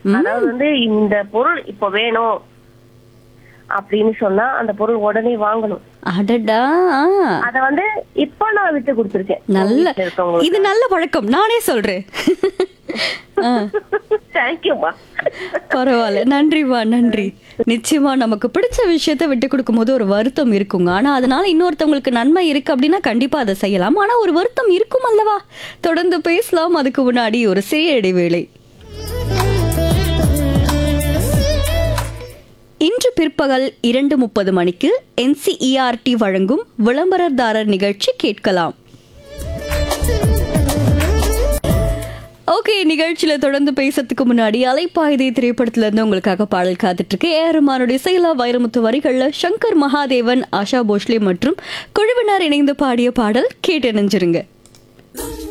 அதாவது வந்து இந்த பொருள் இப்ப வேணும் அப்படின்னு சொன்னா அந்த பொருள் உடனே வாங்கணும் அடடா ஆ. அத வந்து இப்ப நான் விட்டு கொடுத்துருக்கேன் நல்ல வீட்டுல இருக்கவங்களுக்கு இது நல்ல பழக்கம் நானே சொல்றேன் ஆ, தேங்க்யூமா பரவாயில்ல நன்றிமா நன்றி நிச்சயமா நமக்கு பிடிச்ச விஷயத்த விட்டு கொடுக்கும்போது ஒரு வருத்தம் இருக்குங்க ஆனா அதனால இன்னொருத்தவங்களுக்கு நன்மை இருக்கு அப்படின்னா கண்டிப்பா அதை செய்யலாம் ஆனா ஒரு வருத்தம் இருக்கும் அல்லவா தொடர்ந்து பேசலாம் அதுக்கு முன்னாடி ஒரு சிறிய இடைவேளை இன்று பிற்பகல் இரண்டு முப்பது மணிக்கு என்சிஇஆர்டி வழங்கும் விளம்பரதாரர் நிகழ்ச்சி கேட்கலாம் ஓகே நிகழ்ச்சியில தொடர்ந்து பேசுறதுக்கு முன்னாடி அலைப்பாயுதை திரைப்படத்துல இருந்து உங்களுக்காக பாடல் காத்துட்டு இருக்கு ஏஆர்மானுடைய செயலா வைரமுத்து வரிகள்ல சங்கர் மகாதேவன் ஆஷா போஸ்லே மற்றும் குழுவினர் இணைந்து பாடிய பாடல் கேட்டு நினைஞ்சிருங்க